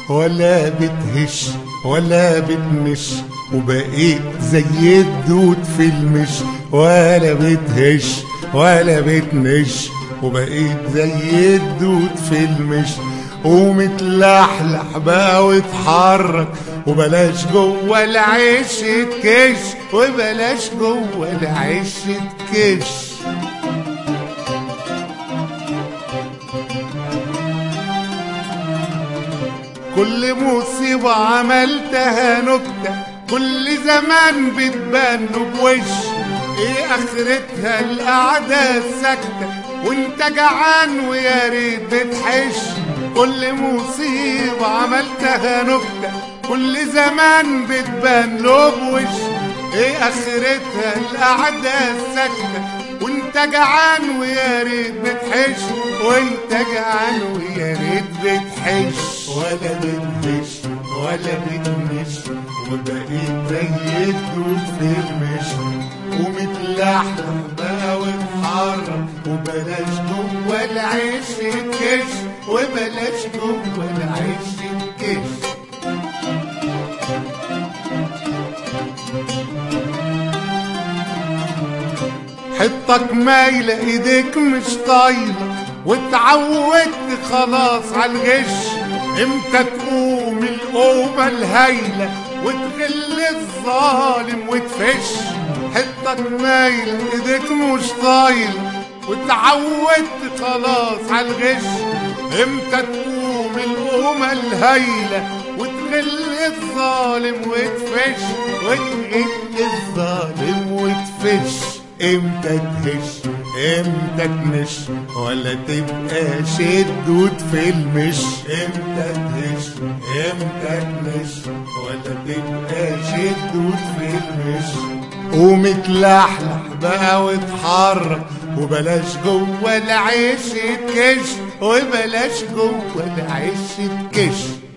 ولا بتهش ولا بتمش وبقيت زي الدود في المش ولا بتهش ولا بتمش وبقيت زي الدود في المش ومتلحلح بقى واتحرك وبلاش جوه العيش تكش وبلاش جوه العيش تكش كل مصيبة عملتها نكتة كل زمان بتبان بوش ايه اخرتها القعدة الساكتة وانت جعان ويا ريت بتحش كل مصيبة عملتها نكتة كل زمان بتبان له بوش ايه اخرتها القعدة الساكتة وانت جعان ويا ريت بتحش وانت جعان ويا ريت بتحش ولا بتهش ولا بتمش وبقيت زي الدود في المش ومتلحلح بقى واتحرك وبلاش جوه العيش تكش وبلاش جوه العيش تكش حطك مايلة ايديك مش طايلة واتعودت خلاص على الغش امتى تقوم القومة الهايلة وتغل الظالم وتفش حطك مايلة ايديك مش طايلة واتعودت خلاص على الغش امتى تقوم القومة الهايلة وتغل الظالم وتفش وتغل الظالم وتفش امتى تهش امتى تنش ولا تبقى شدود في المش امتى تهش امتى تنش ولا تبقى شدود في المش ومتلحلح بقى واتحرك وبلاش جوه العيش تكش وبلاش جوه العيش تكش